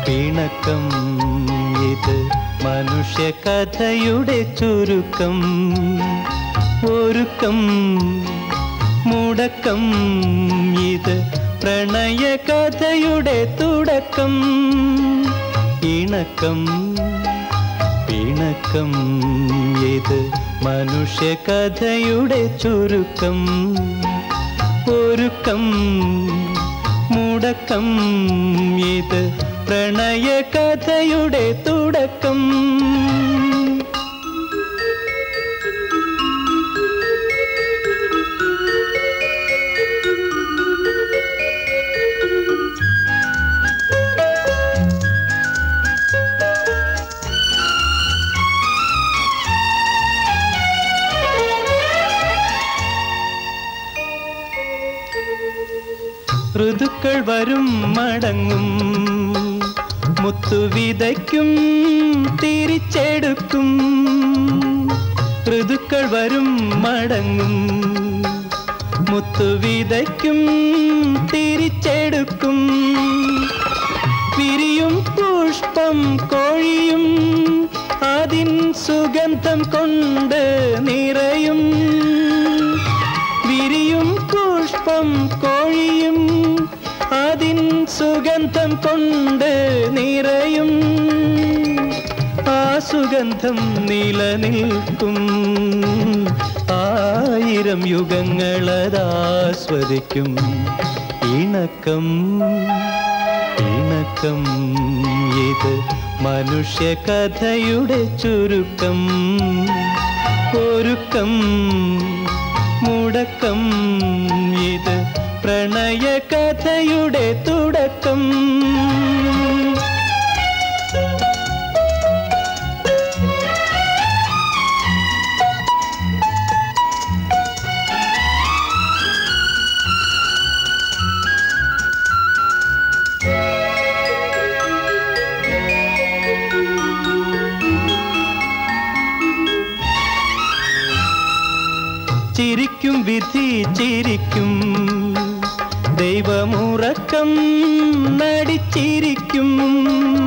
പിണക്കം ഇത് മനുഷ്യ കഥയുടെ ചുരുക്കം ഒരുക്കം മുടക്കം ഇത് പ്രണയ കഥയുടെ തുടക്കം ഇണക്കം പിണക്കം ഇത് മനുഷ്യ കഥയുടെ ചുരുക്കം ഒരുക്കം മുടക്കം ഇത് പ്രണയ കഥയുടെ തുടക്കം ഋതുക്കൾ വരും മടങ്ങും മുത്തു വിതയ്ക്കും തിരിച്ചെടുക്കും ഋതുക്കൾ വരും മടങ്ങും മുത്തു വിതയ്ക്കും തിരിച്ചെടുക്കും വിരിയും പുഷ്പം കോഴിയും അതിൻ സുഗന്ധം കൊണ്ട് നിറയും വിരിയും പുഷ്പം കോഴിയും അതിൻ സുഗന്ധം കൊണ്ട് നിറയും ആ സുഗന്ധം നിലനിൽക്കും ആയിരം യുഗങ്ങളതാസ്വദിക്കും ഇണക്കം ഇണക്കം ഇത് മനുഷ്യ കഥയുടെ ചുരുക്കം ഒരുക്കം മുടക്കം ഇത് പ്രണയ കഥയുടെ തുടക്കം ചിരിക്കും വിധി ചിരിക്കും ദൈവമുറക്കം നടിച്ചിരിക്കും